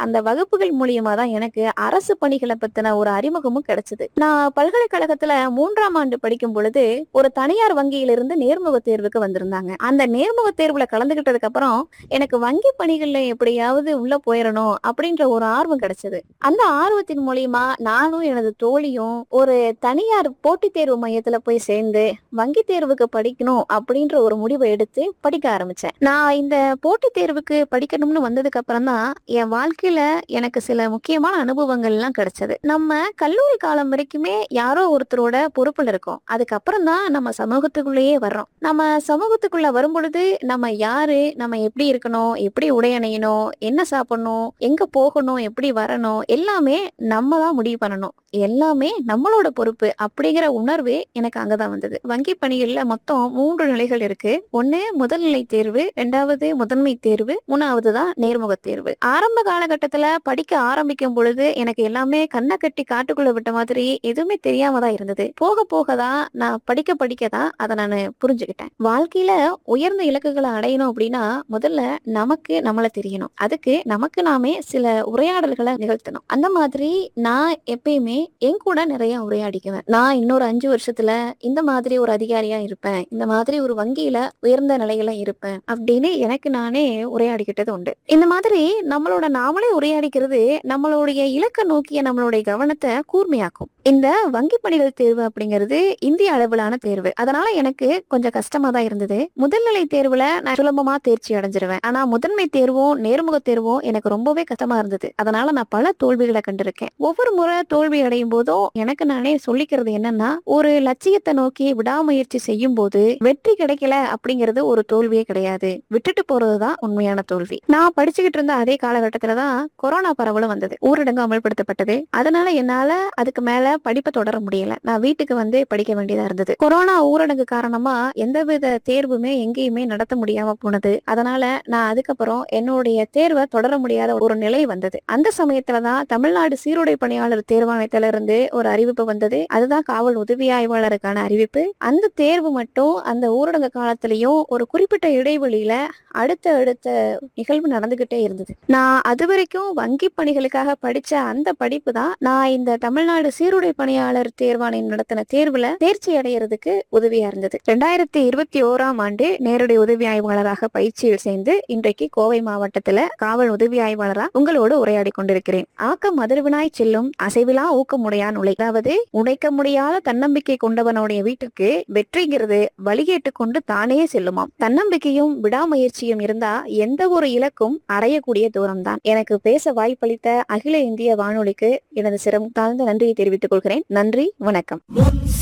அந்த வகுப்புகள் மூலியமா தான் எனக்கு அரசு பணிகளை பத்தின ஒரு அறிமுகமும் கிடைச்சது நான் பல்கலைக்கழகத்துல மூன்றாம் ஆண்டு படிக்கும் பொழுது ஒரு தனியார் வங்கியிலிருந்து நேர்முக தேர்வுக்கு வந்திருந்தாங்க அந்த நேர்முக தேர்வுல கலந்துகிட்டதுக்கு அப்புறம் எனக்கு வங்கி பணிகள்ல எப்படியாவது உள்ள போயிடணும் அப்படின்ற ஒரு ஆர்வம் கிடைச்சது அந்த ஆர்வத்தின் மூலியமா நானும் எனது தோழியும் ஒரு தனியார் போட்டித் தேர்வு மையத்துல போய் சேர்ந்து வங்கி தேர்வுக்கு படிக்கணும் அப்படின்ற ஒரு முடிவை எடுத்து படிக்க ஆரம்பிச்சேன் நான் இந்த போட்டித் தேர்வுக்கு படிக்கணும்னு வந்ததுக்கு அப்புறம் தான் என் வாழ்க்கையில எனக்கு சில முக்கியமான அனுபவங்கள் எல்லாம் கிடைச்சது நம்ம கல்லூரி காலம் வரைக்குமே யாரோ ஒருத்தரோட பொறுப்புல இருக்கோம் அதுக்கப்புறம் தான் நம்ம சமூகத்துக்குள்ளேயே வர்றோம் நம்ம சமூகத்துக்குள்ள வரும் பொழுது நம்ம யாரு நம்ம எப்படி இருக்கணும் எப்படி உடை அணியணும் என்ன சாப்பிடணும் எங்க போகணும் எப்படி வரணும் எல்லாமே நம்ம தான் முடிவு பண்ணணும் எல்லாமே நம்மளோட பொறுப்பு அப்படிங்கிற உணர்வு எனக்கு அங்கதான் வந்தது வங்கி பணிகள்ல மொத்தம் மூன்று நிலைகள் இருக்கு ஒண்ணு முதல்நிலை தேர்வு ரெண்டாவது முதன்மை தேர்வு மூணாவது தான் நேர்முக தேர்வு ஆரம்ப காலகட்டத்துல படிக்க ஆரம்பிக்கும் பொழுது எனக்கு எல்லாமே கண்ணை கட்டி காட்டுக்குள்ள விட்ட மாதிரி எதுவுமே தெரியாம தான் இருந்தது போக போக தான் நான் படிக்க படிக்க தான் அதை நான் புரிஞ்சுக்கிட்டேன் வாழ்க்கையில உயர்ந்த இலக்குகளை அடையணும் அப்படின்னா முதல்ல நமக்கு நம்மள தெரியணும் அதுக்கு நமக்கு நாமே சில உரையாடல்களை நிகழ்த்தணும் அந்த மாதிரி நான் எப்பயுமே என் கூட நிறைய உரையாடிக்குவேன் நான் இன்னொரு அஞ்சு வருஷத்துல இந்த மாதிரி ஒரு அதிகாரியா இருப்பேன் இந்த மாதிரி ஒரு வங்கியில உயர்ந்த நிலையில இருப்பேன் அப்படின்னு எனக்கு நானே உரையாடிக்கிட்டது உண்டு இந்த மாதிரி நம்மளோட நாமளே உரையாடிக்கிறது நம்மளுடைய இலக்கை நோக்கிய நம்மளுடைய கவனத்தை கூர்மையாக்கும் இந்த வங்கி பணிகள் தேர்வு அப்படிங்கிறது இந்திய அளவிலான தேர்வு அதனால எனக்கு கொஞ்சம் கஷ்டமா தான் இருந்தது முதல்நிலை தேர்வுல நான் சுலபமா தேர்ச்சி அடைஞ்சிருவேன் ஆனா முதன்மை தேர்வும் நேர்முக தேர்வும் எனக்கு ரொம்பவே கஷ்டமா இருந்தது அதனால நான் பல தோல்விகளை கண்டிருக்கேன் ஒவ்வொரு முறை தோல்வி அடையும் போதும் எனக்கு நானே சொல்லிக்கிறது என்னன்னா ஒரு லட்சியத்தை நோக்கி விடாமுயற்சி செய்யும் போது வெற்றி கிடைக்கல அப்படிங்கிறது ஒரு தோல்வியே கிடையாது விட்டுட்டு போறதுதான் உண்மையான தோல்வி நான் படிச்சுக்கிட்டு இருந்த அதே காலகட்டத்துல தான் கொரோனா பரவலும் வந்தது ஊரடங்கு அமல்படுத்தப்பட்டது அதனால என்னால அதுக்கு மேல படிப்பை தொடர முடியல நான் வீட்டுக்கு வந்து படிக்க வேண்டியதா இருந்தது கொரோனா ஊரடங்கு காரணமா எந்தவித தேர்வுமே எங்கேயுமே நடத்த முடியாம போனது அதனால நான் அதுக்கப்புறம் என்னுடைய தேர்வை தொடர முடியாத ஒரு நிலை வந்தது அந்த சமயத்துலதான் தமிழ்நாடு சீருடை பணியாளர் தேர்வாணையத்துல இருந்து ஒரு அறிவிப்பு வந்தது அதுதான் காவல் உதவி ஆய்வாளருக்கான அறிவிப்பு அந்த தேர்வு மட்டும் அந்த ஊரடங்கு காலத்திலயும் ஒரு குறிப்பிட்ட இடைவெளியில அடுத்த அடுத்த நிகழ்வு நடந்துகிட்டே இருந்தது நான் அது வரைக்கும் வங்கி பணிகளுக்காக படிச்ச அந்த படிப்பு தான் நான் இந்த தமிழ்நாடு சீருடை பணியாளர் தேர்வாணையம் நடத்தின தேர்வுல தேர்ச்சி அடையிறதுக்கு உதவியா இருந்தது ரெண்டாயிரத்தி இருபத்தி ஓராம் ஆண்டு நேரடி உதவி ஆய்வாளராக பயிற்சியில் சேர்ந்து இன்றைக்கு கோவை மாவட்டத்துல காவல் உதவி ஆய்வாளரா உங்களோடு உரையாடி கொண்டிருக்கிறேன் ஆக்கம் அதிர்வினாய் செல்லும் அசைவிலா ஊக்கமுடையான் உலை அதாவது உடைக்க முடியாத தன்னம்பிக்கை கொண்டவனுடைய வீட்டுக்கு வெற்றிங்கிறது வழிகேட்டு கொண்டு தானே செல்லுமாம் தன்னம்பிக்கையும் விடாமுயற்சியும் இருந்தா எந்த ஒரு இலக்கும் அடையக்கூடிய தூரம்தான் எனக்கு பேச வாய்ப்பளித்த அகில இந்திய வானொலிக்கு எனது சிரம் தாழ்ந்த நன்றியை தெரிவித்துக் கொள்கிறேன் நன்றி வணக்கம்